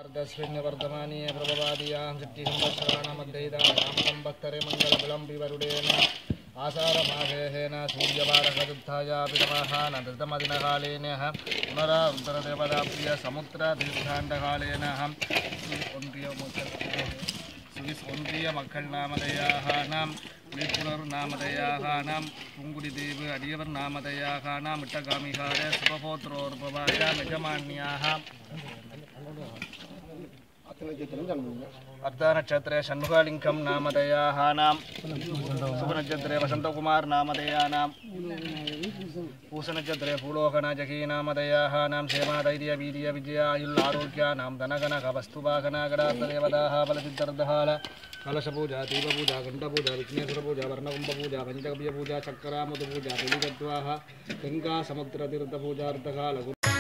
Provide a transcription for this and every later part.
तस्मिन् वर्तमाने प्रभवादियां सिद्धिसंवत्सराणामध्यैतां भक्तरे मङ्गलविलम्बिवरुडेन आषाढमाघेन सूर्यवारकदुत्थाया पितमः नृतमदिनकालेनः पुनरान्तरदेवताप्रिय समुद्रतीर्थाण्डकालेन ஒன்றிய மக்கள் சுவிஸ் ஒன்றிய மக்கள் நாமதையாக நாம் விழிப்புணர்வு நாமதையாக நாம் புங்குடி தீவு அடியவர் நாமதையாக நாம் இட்டகாமிகார சுபபோத்ரோர்பவாய நிஜமான்யாக अर्धनक्षत्रे षण्मुखलिङ्गं नामधेयाः नां शुभनक्षत्रे वसन्तकुमार नामधेयानां पूषनक्षत्रे फूलोकनजकी नामधेयाः नां क्षेमाधैर्य वीर्य विजयायुल् आरोग्यानां धनगणकवस्तुवाहनागडार्थदेवताः बलसिद्धर्दहाल कलशपूजा दीपपूजा घण्टपूजा विघ्नेश्वरपूजा वर्णकुम्भपूजा पञ्चकव्यपूजा चक्रामुदपूजा बलितत्वाः गङ्गा समुद्रतीर्थपूजार्थकाल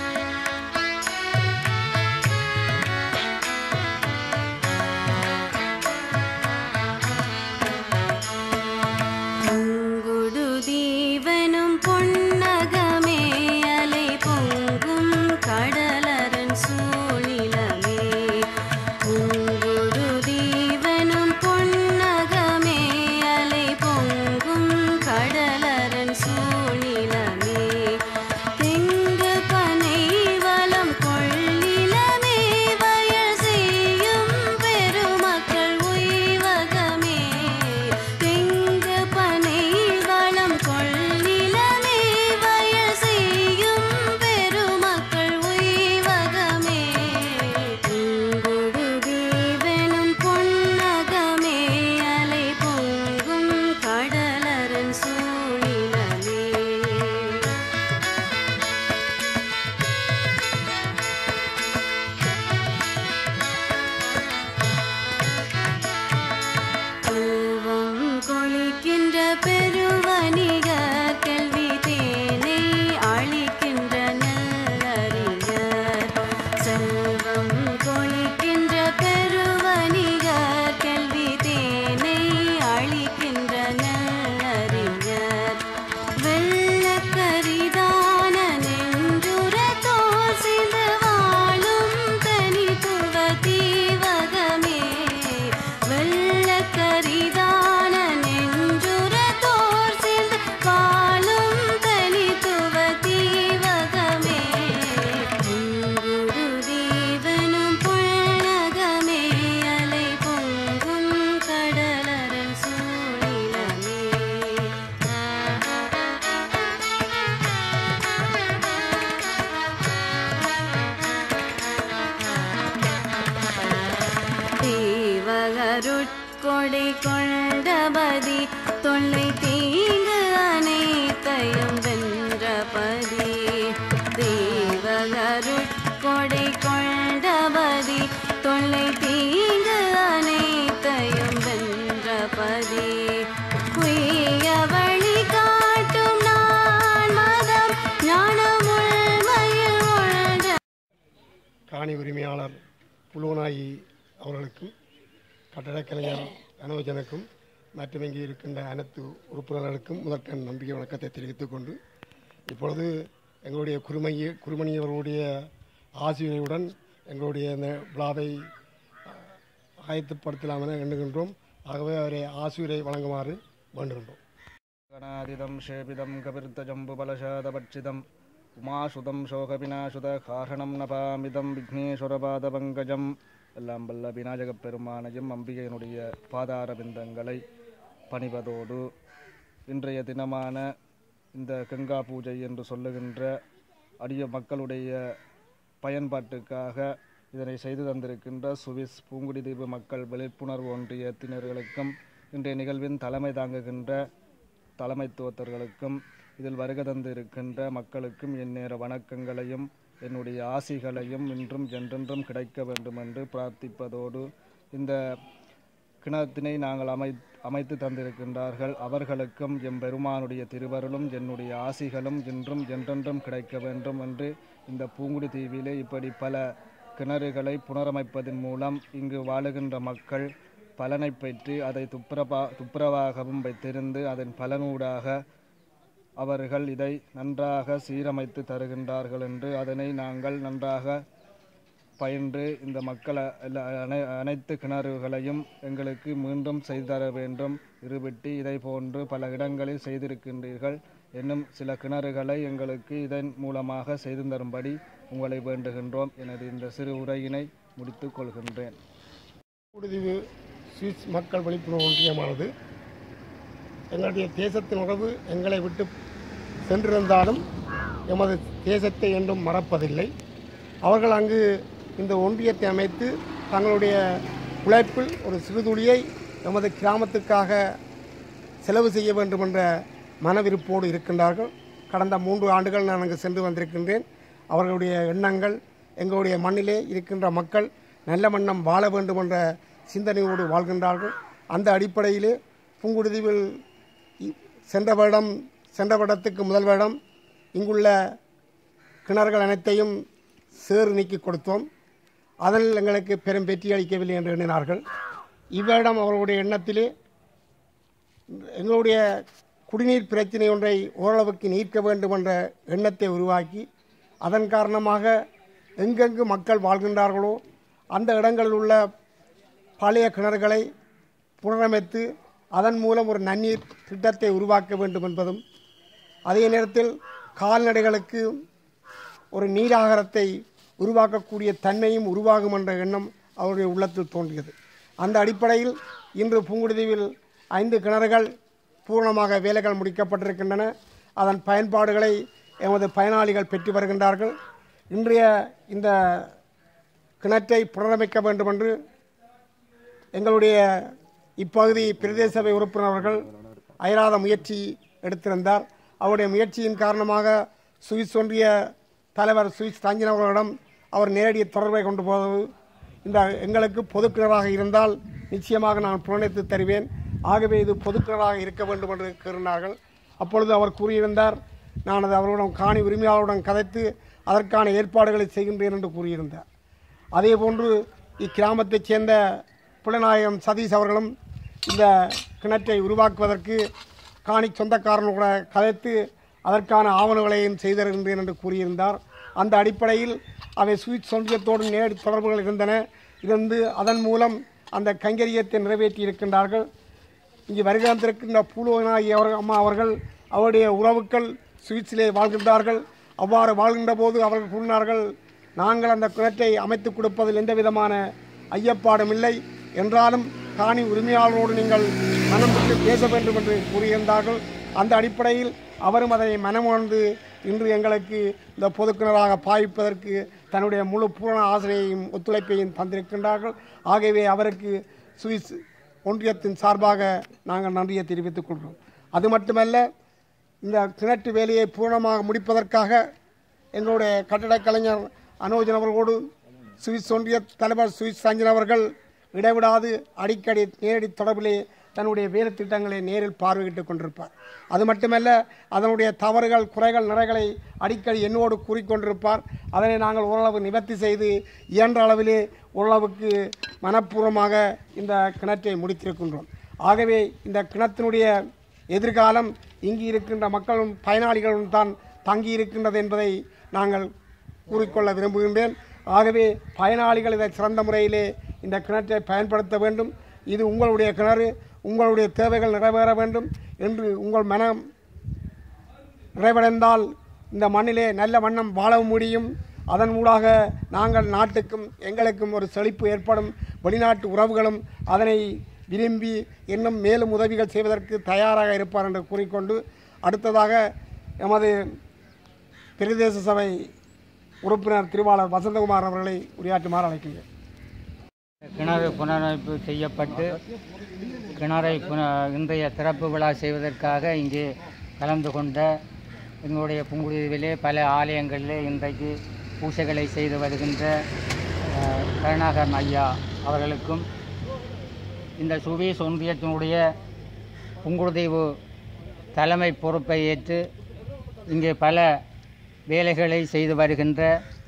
பூங்குடுதீவனும் பொன்னகமே அலை பொங்கும் கடலரன் சூழிலமே பூங்குடுதீவனும் பொன்னகமே அலை பொங்கும் கடலரன் சூழிலமே தெங்கு பனை வளம் கொள்ளிலமே வயல் செய்யும் பெருமக்கள் உய்வகமே தெங்கு பனை வளம் கொள்ளிலமே வயல் செய்யும் பெருமக்கள் உய்வகமே பூங்குடு தேவனும் பொன்னகமே அலை பொங்கும் கடலரன் சூழிலமே செல்வம் கொளிக்கின்ற பெருவணிகர் கல்வி தேனை அளிக்கின்ற நல்லறிஞர் செல்வம் கொளிக்கின்ற பெருவணிகர் கல்வி தேனை அளிக்கின்ற நல்லறிஞர் வெள்ளக்கரிதான நெஞ்சுரத்தோர் சிந்து வாழும் தனித்துவ தீவகமே வெள்ளக்கரிதான நெஞ்சுரத்தோர் சிந்து வாழும் தனித்துவ தீவகமே பொங்குரு தீவனும் பொன்னகமே அலை பொங்கும் கடலரன் சூழிலமே தேவகருட்கொடை கொண்டபதி தொல்லை தீங்கு அனைத்தையும் வென்றபதி தேவகருட்கொடை கொண்டபதி தொல்லை தீங்கு அனைத்தையும் வென்றபதி உய்ய வழி காட்டும் நான் மதம் ஞானமுள்மையில் ஒழ்ந்த காணி உரிமையாளர் புலோனாயி அவர்களுக்கும் கட்டடக்கலைஞர் அனுஜனுக்கும் மற்றும் இங்கே இருக்கின்ற அனைத்து உறுப்பினர்களுக்கும் முதற்கண் நம்பிக்கை வணக்கத்தை தெரிவித்துக் கொண்டு இப்பொழுது எங்களுடைய குருமைய குருமணியவர்களுடைய ஆசிரியருடன் எங்களுடைய இந்த விழாவை அஹ், ஆயத்தப்படுத்தலாம் என எண்ணுகின்றோம் ஆகவே அவரை ஆசிரியரை வழங்குமாறு வேண்டுகின்றோம் गणादिदं शेपिदं कपिर्तजम्बुबलशादपक्षितम् उमासुतं शोकविनाशुतकारणं नपामिदं விக்னேஸ்வரபாதபங்கஜம் எல்லாம் வல்ல விநாயகப் பெருமானையும் அம்பிகையினுடைய பாதார பிந்தங்களை பணிவதோடு இன்றைய தினமான இந்த கங்கா பூஜை என்று சொல்லுகின்ற அடிய மக்களுடைய பயன்பாட்டுக்காக இதனை செய்து தந்திருக்கின்ற சுவிஸ் பூங்குடி தீவு மக்கள் விழிப்புணர்வு ஒன்றியத்தினர்களுக்கும் இன்றைய நிகழ்வின் தலைமை தாங்குகின்ற தலைமைத்துவத்தர்களுக்கும் இதில் வருகை தந்து இருக்கின்ற மக்களுக்கும் எந்நேர வணக்கங்களையும் என்னுடைய ஆசிகளையும் இன்றும் என்றென்றும் கிடைக்க வேண்டும் என்று பிரார்த்திப்பதோடு இந்த கிணத்தினை நாங்கள் அமை அமைத்து தந்திருக்கின்றார்கள் அவர்களுக்கும் எம் பெருமானுடைய திருவருளும் என்னுடைய ஆசிகளும் இன்றும் என்றென்றும் கிடைக்க வேண்டும் என்று இந்த பூங்குடி தீவிலே இப்படி பல கிணறுகளை புனரமைப்பதன் மூலம் இங்கு வாழுகின்ற மக்கள் பலனை பெற்று அதை துப்புரவா துப்புரவாகவும் வைத்திருந்து அதன் பலனூடாக அவர்கள் இதை நன்றாக சீரமைத்து தருகின்றார்கள் என்று அதனை நாங்கள் நன்றாக பயின்று இந்த மக்கள் எல்லா அனை அனைத்து கிணறுகளையும் எங்களுக்கு மீண்டும் செய்து தர வேண்டும் இருவிட்டு இதை போன்று பல இடங்களில் செய்திருக்கின்றீர்கள் இன்னும் சில கிணறுகளை எங்களுக்கு இதன் மூலமாக செய்து தரும்படி உங்களை வேண்டுகின்றோம் எனது இந்த சிறு உரையினை முடித்துக் கொள்கின்றேன் குடிதீவு சுவிஸ் மக்கள் விழிப்புணர்வு ஒன்றியமானது எங்களுடைய தேசத்தின் உறவு எங்களை விட்டு சென்றிருந்தாலும் எமது தேசத்தை என்றும் மறப்பதில்லை அவர்கள் அங்கு இந்த ஒன்றியத்தை அமைத்து தங்களுடைய உழைப்பில் ஒரு சிறுதுளியை எமது கிராமத்துக்காக செலவு செய்ய வேண்டும் என்ற மனவிருப்போடு இருக்கின்றார்கள் கடந்த மூன்று ஆண்டுகள் நான் அங்கு சென்று வந்திருக்கின்றேன் அவர்களுடைய எண்ணங்கள் எங்களுடைய மண்ணிலே இருக்கின்ற மக்கள் நல்ல மன்னம் வாழ வேண்டும் என்ற சிந்தனையோடு வாழ்கின்றார்கள் அந்த அடிப்படையிலே புங்குடுதீவில் இ- சென்ற வருடம் சென்ற வருடத்துக்கு முதல் வருடம் இங்குள்ள கிணறுகள் அனைத்தையும் சேறு நீக்கி கொடுத்தோம் அதில் எங்களுக்கு பெரும் வெற்றி அளிக்கவில்லை என்று எண்ணினார்கள் இவ்விடம் அவர்களுடைய எண்ணத்திலே எங்களுடைய குடிநீர் பிரச்சனை ஒன்றை ஓரளவுக்கு நீக்க வேண்டும் என்ற எண்ணத்தை உருவாக்கி அதன் காரணமாக எங்கெங்கு மக்கள் வாழ்கின்றார்களோ அந்த இடங்களில் உள்ள பழைய கிணறுகளை புனரமைத்து அதன் மூலம் ஒரு நன்னீர் திட்டத்தை உருவாக்க வேண்டும் என்பதும் அதே நேரத்தில் கால்நடைகளுக்கு ஒரு நீராகாரத்தை உருவாக்கக்கூடிய தன்மையும் உருவாகும் என்ற எண்ணம் அவருடைய உள்ளத்தில் தோன்றியது அந்த அடிப்படையில் இன்று பூங்குடிதீவில் ஐந்து கிணறுகள் பூரணமாக வேலைகள் முடிக்கப்பட்டிருக்கின்றன அதன் பயன்பாடுகளை எமது பயனாளிகள் பெற்று வருகின்றார்கள் இன்றைய இந்த கிணற்றை புனரமைக்க வேண்டும் என்று எங்களுடைய இப்பகுதி பிரதேச சபை உறுப்பினர் அவர்கள் அயராத முயற்சி எடுத்திருந்தார் அவருடைய முயற்சியின் காரணமாக சுவிஸ் ஒன்றிய தலைவர் சுவிஸ் தாங்கின் அவர்களிடம் அவர் நேரடி தொடர்பை கொண்டு போவது இந்த எங்களுக்கு பொதுக்கிணறாக இருந்தால் நிச்சயமாக நான் புறணித்து தருவேன் ஆகவே இது பொதுக்கிணறாக இருக்க வேண்டும் என்று கூறினார்கள் அப்பொழுது அவர் கூறியிருந்தார் நான் அது அவருடன் காணி உரிமையாளருடன் கதைத்து அதற்கான ஏற்பாடுகளை செய்கின்றேன் என்று கூறியிருந்தார் அதேபோன்று இக்கிராமத்தைச் சேர்ந்த புலநாயகம் சதீஷ் அவர்களும் இந்த கிணற்றை உருவாக்குவதற்கு காணி சொந்தக்காரனுகூட கதைத்து அதற்கான ஆவணங்களையும் செய்திருக்கின்றேன் என்று கூறியிருந்தார் அந்த அடிப்படையில் அவை சுவிட் ஒன்றியத்தோடு நேரடி தொடர்புகள் இருந்தன இருந்து அதன் மூலம் அந்த கைங்கரியத்தை நிறைவேற்றி இருக்கின்றார்கள் இங்கு வருகை வந்திருக்கின்ற பூலோனாகி அவர் அம்மா அவர்கள் அவருடைய உறவுகள் சுவிட்சிலே வாழ்கின்றார்கள் அவ்வாறு வாழ்கின்ற போது அவர்கள் கூறினார்கள் நாங்கள் அந்த கிணற்றை அமைத்துக் கொடுப்பதில் எந்த விதமான ஐயப்பாடும் இல்லை என்றாலும் காணி உரிமையாளரோடு நீங்கள் மனம் விட்டு பேச வேண்டும் என்று கூறியிருந்தார்கள் அந்த அடிப்படையில் அவரும் அதை மனமுணர்ந்து இன்று எங்களுக்கு இந்த பொதுக்கிணறாக பாவிப்பதற்கு தன்னுடைய முழு பூரண ஆசிரியையும் ஒத்துழைப்பையும் தந்திருக்கின்றார்கள் ஆகவே அவருக்கு சுவிஸ் ஒன்றியத்தின் சார்பாக நாங்கள் நன்றியை தெரிவித்துக் கொள்கிறோம் அது மட்டுமல்ல இந்த கிணற்று வேலையை பூரணமாக முடிப்பதற்காக எங்களுடைய கட்டடக் கலைஞர் அனோஜன் அவர்களோடு சுவிஸ் ஒன்றிய தலைவர் சுவிஸ் சஞ்சன் அவர்கள் இடைவிடாது அடிக்கடி நேரடி தொடர்பிலே தன்னுடைய வேலை திட்டங்களை நேரில் பார்வையிட்டுக் கொண்டிருப்பார் அது மட்டுமல்ல அதனுடைய தவறுகள் குறைகள் நிறைகளை அடிக்கடி என்னோடு கூறிக்கொண்டிருப்பார் அதனை நாங்கள் ஓரளவு நிவர்த்தி செய்து இயன்ற அளவிலே ஓரளவுக்கு மனப்பூர்வமாக இந்த கிணற்றை முடித்திருக்கின்றோம் ஆகவே இந்த கிணத்தினுடைய எதிர்காலம் இங்கு இருக்கின்ற மக்களும் பயனாளிகளும் தான் தங்கி இருக்கின்றது என்பதை நாங்கள் கூறிக்கொள்ள விரும்புகின்றேன் ஆகவே பயனாளிகள் இதை சிறந்த முறையிலே இந்த கிணற்றை பயன்படுத்த வேண்டும் இது உங்களுடைய கிணறு உங்களுடைய தேவைகள் நிறைவேற வேண்டும் என்று உங்கள் மனம் நிறைவடைந்தால் இந்த மண்ணிலே நல்ல வண்ணம் வாழ முடியும் அதன் மூலமாக நாங்கள் நாட்டுக்கும் எங்களுக்கும் ஒரு செழிப்பு ஏற்படும் வெளிநாட்டு உறவுகளும் அதனை விரும்பி இன்னும் மேலும் உதவிகள் செய்வதற்கு தயாராக இருப்பார் என்று கூறிக்கொண்டு அடுத்ததாக எமது பிரதேச சபை உறுப்பினர் திருவாளர் வசந்தகுமார் அவர்களை உரையாற்றுமாறு அழைக்கின்றேன் கிணறு புனரமைப்பு செய்யப்பட்டு கிணறை புன இன்றைய திறப்பு விழா செய்வதற்காக இங்கே கலந்து கொண்ட எங்களுடைய புங்குடுவிலே பல ஆலயங்களிலே இன்றைக்கு பூஜைகளை செய்து வருகின்ற அஹ், கருணாகரன் ஐயா அவர்களுக்கும் இந்த சுவீஸ் ஒன்றியத்தினுடைய புங்குடுதீவு தலைமை பொறுப்பை ஏற்று இங்கே பல வேலைகளை செய்து வருகின்ற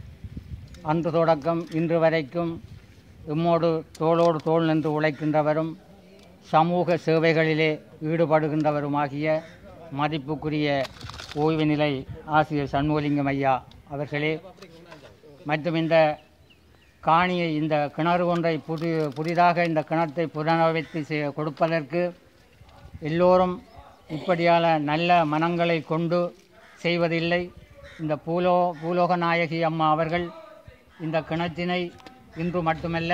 அன்று தொடக்கம் இன்று வரைக்கும் எம்மோடு தோளோடு தோள் நின்று உழைக்கின்றவரும் சமூக சேவைகளிலே ஈடுபடுகின்றவருமாகிய மதிப்புக்குரிய ஓய்வு நிலை ஆசிரியர் சண்முகலிங்கம் ஐயா அவர்களே மற்றும் இந்த காணியை இந்த கிணறு ஒன்றை புதி புதிதாக இந்த கிணத்தை புனரமைத்து செய்- கொடுப்பதற்கு எல்லோரும் இப்படியான நல்ல மனங்களை கொண்டு செய்வதில்லை இந்த பூலோ பூலோக நாயகி அம்மா அவர்கள் இந்த கிணற்றினை இன்று மட்டுமல்ல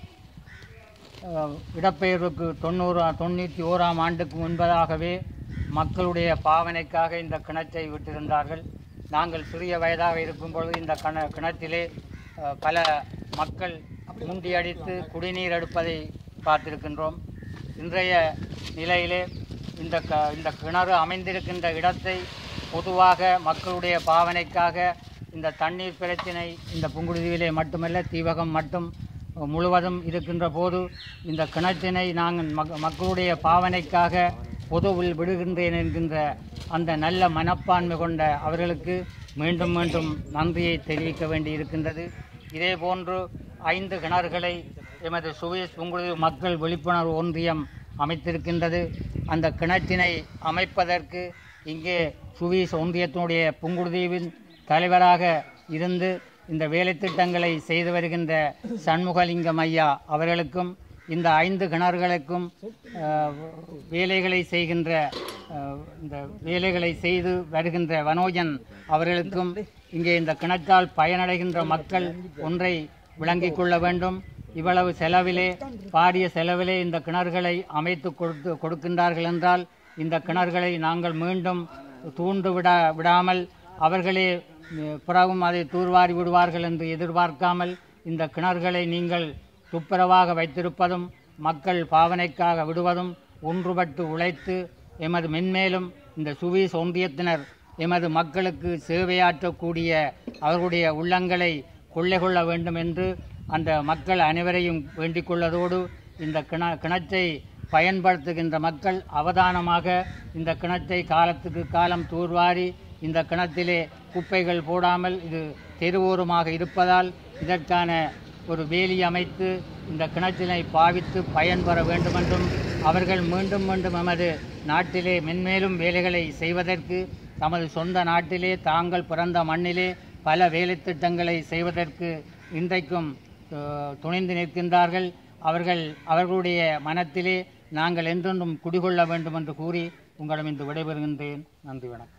அஹ், இடப்பெயர்வுக்கு தொண்ணூறு தொண்ணூற்றி ஓராம் ஆண்டுக்கு முன்பதாகவே மக்களுடைய பாவனைக்காக இந்த கிணற்றை விட்டிருந்தார்கள் நாங்கள் சிறிய வயதாக இருக்கும் பொழுது இந்த கண கிணற்றிலே அஹ், பல மக்கள் முண்டியடித்து குடிநீர் எடுப்பதை பார்த்திருக்கின்றோம் இன்றைய நிலையிலே இந்த க இந்த கிணறு அமைந்திருக்கின்ற இடத்தை பொதுவாக மக்களுடைய பாவனைக்காக இந்த தண்ணீர் பிரச்சினை இந்த புங்குடுதீவிலே மட்டுமல்ல தீவகம் மட்டும் முழுவதும் இருக்கின்ற போது இந்த கிணற்றினை நாங்கள் மக் மக்களுடைய பாவனைக்காக பொதுவில் விடுகின்றேன் என்கின்ற அந்த நல்ல மனப்பான்மை கொண்ட அவர்களுக்கு மீண்டும் மீண்டும் நன்றியை தெரிவிக்க வேண்டி இருக்கின்றது இதே போன்று ஐந்து கிணறுகளை எமது சுவேஸ் புங்குடுதீவு மக்கள் விழிப்புணர்வு ஒன்றியம் அமைத்திருக்கின்றது அந்த கிணற்றினை அமைப்பதற்கு இங்கே சுவீஸ் ஒன்றியத்தினுடைய புங்குடுதீவின் தலைவராக இருந்து இந்த வேலைத்திட்டங்களை செய்து வருகின்ற சண்முகலிங்கம் ஐயா அவர்களுக்கும் இந்த ஐந்து கிணறுகளுக்கும் அஹ், வேலைகளை செய்கின்ற அஹ், இந்த வேலைகளை செய்து வருகின்ற வனோஜன் அவர்களுக்கும் இங்கே இந்த கிணற்றால் பயனடைகின்ற மக்கள் ஒன்றை விளங்கிக் கொள்ள வேண்டும் இவ்வளவு செலவிலே பாரிய செலவிலே இந்த கிணறுகளை அமைத்து கொடுத்து கொடுக்கின்றார்கள் என்றால் இந்த கிணறுகளை நாங்கள் மீண்டும் தூண்டு விட விடாமல் அவர்களே அஹ், பிறகும் அதை தூர்வாரி விடுவார்கள் என்று எதிர்பார்க்காமல் இந்த கிணறுகளை நீங்கள் துப்புரவாக வைத்திருப்பதும் மக்கள் பாவனைக்காக விடுவதும் ஒன்றுபட்டு உழைத்து எமது மென்மேலும் இந்த சுவீஸ் ஒன்றியத்தினர் எமது மக்களுக்கு சேவையாற்றக்கூடிய அவர்களுடைய உள்ளங்களை கொள்ளை கொள்ள வேண்டும் என்று அந்த மக்கள் அனைவரையும் வேண்டிக் கொள்வதோடு இந்த கிண கிணற்றை பயன்படுத்துகின்ற மக்கள் அவதானமாக இந்த கிணற்றை காலத்துக்கு காலம் தூர்வாரி இந்த கிணத்திலே குப்பைகள் போடாமல் இது தெருவோரமாக இருப்பதால் இதற்கான ஒரு வேலி அமைத்து இந்த கிணற்றினை பாவித்து பயன்பெற வேண்டுமென்றும் அவர்கள் மீண்டும் மீண்டும் எமது நாட்டிலே மென்மேலும் வேலைகளை செய்வதற்கு தமது சொந்த நாட்டிலே தாங்கள் பிறந்த மண்ணிலே பல வேலைத்திட்டங்களை செய்வதற்கு இன்றைக்கும் அஹ், துணிந்து நிற்கின்றார்கள் அவர்கள் அவர்களுடைய மனத்திலே நாங்கள் என்றென்றும் குடிகொள்ள வேண்டும் என்று கூறி உங்களிடம் இன்று விடைபெறுகின்றேன் நன்றி வணக்கம்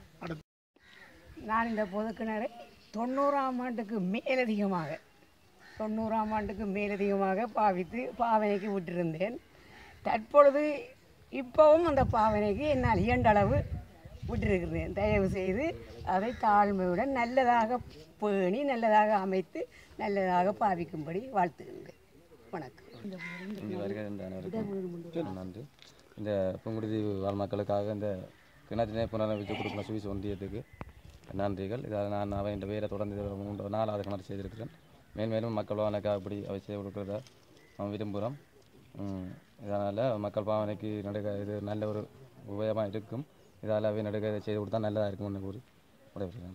நான் இந்த பொதுக்கிணறு தொண்ணூறாம் ஆண்டுக்கு மேலதிகமாக தொண்ணூறாம் ஆண்டுக்கு மேலதிகமாக பாவித்து பாவனைக்கு விட்டிருந்தேன் தற்பொழுது இப்போவும் அந்த பாவனைக்கு என்னால் இயன்றளவு விட்டிருக்கிறேன் தயவு செய்து அதை தாழ்மையுடன் நல்லதாக பேணி நல்லதாக அமைத்து நல்லதாக பாவிக்கும்படி வாழ்த்துகின்றேன் வணக்கம் இங்கே வருகின்ற அனைவருக்கும் நன்றி இந்த புங்குடுதீவு வாழ் மக்களுக்காக இந்த கிணற்றினை புனரமைத்து கொடுக்கிற சுவிஸ் ஒன்றியத்துக்கு நன்றிகள் இதால் நான் அவை இந்த வேலை தொடர்ந்து இது மூன்று நாலாவது கிணறு செய்திருக்கிறேன் மேன்மேலும் மக்கள் பாவனைக்காக இப்படி அவை செய்து கொடுக்கிறத நாம் விரும்புகிறோம் இதனால் மக்கள் பாவனைக்கு நடுக இது நல்ல ஒரு உபயோகமாக இருக்கும் இதால் அவை நடுக இதை செய்து கொடுத்தா நல்லதாக இருக்கும்னு கூறி விடைபெறுகிறேன்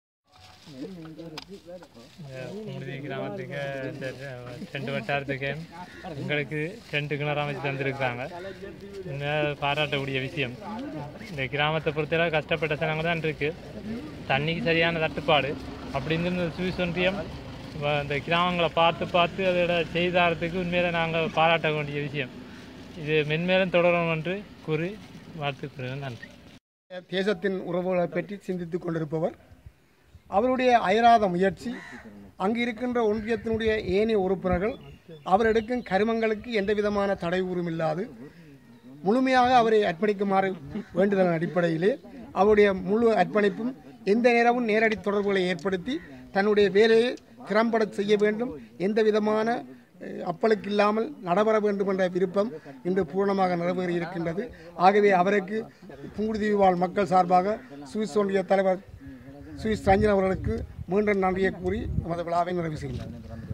முடி கிராமத்துக்கு இந்த ரெண்டு வட்டாரத்துக்கு எங்களுக்கு ரெண்டு கிணறு அமைச்சு தந்திருக்கிறாங்க இன்னும் பாராட்டக்கூடிய விஷயம் இந்த கிராமத்தை பொறுத்தளவு கஷ்டப்பட்ட சனங்க தான் இருக்கு தண்ணிக்கு சரியான தட்டுப்பாடு அப்படின்னு இந்த சுவிஸ் ஒன்றியம் வ- இந்த கிராமங்களை பார்த்து பார்த்து அதோட செய்தாரத்துக்கு உண்மையில நாங்கள் பாராட்ட வேண்டிய விஷயம் இது மென்மேலும் தொடரும் என்று கூறி வாழ்த்துக்கிறேன் நன்றி தேசத்தின் உறவுகளை பற்றி சிந்தித்துக் கொண்டிருப்பவர் அவருடைய அயராத முயற்சி அங்கு இருக்கின்ற ஒன்றியத்தினுடைய ஏனைய உறுப்பினர்கள் அவர் எடுக்கும் கருமங்களுக்கு எந்த விதமான தடை ஊறும் இல்லாது முழுமையாக அவரை அர்ப்பணிக்குமாறு வேண்டுதலின் அடிப்படையிலே அவருடைய முழு அர்ப்பணிப்பும் எந்த நேரமும் நேரடி தொடர்புகளை ஏற்படுத்தி தன்னுடைய வேலையை திறம்பட செய்ய வேண்டும் எந்த விதமான அஹ், அப்பளுக்கு இல்லாமல் நடைபெற வேண்டும் என்ற விருப்பம் இன்று பூர்ணமாக நிறைவேறி இருக்கின்றது ஆகவே அவருக்கு புங்குடுதீவு வாழ் மக்கள் சார்பாக சுவிஸ் ஒன்றிய தலைவர் சுவிஸ் ரஞ்சன் அவர்களுக்கு மீண்டும் நன்றியை கூறி நமது விழாவை நிறைவு செய்கின்றனர்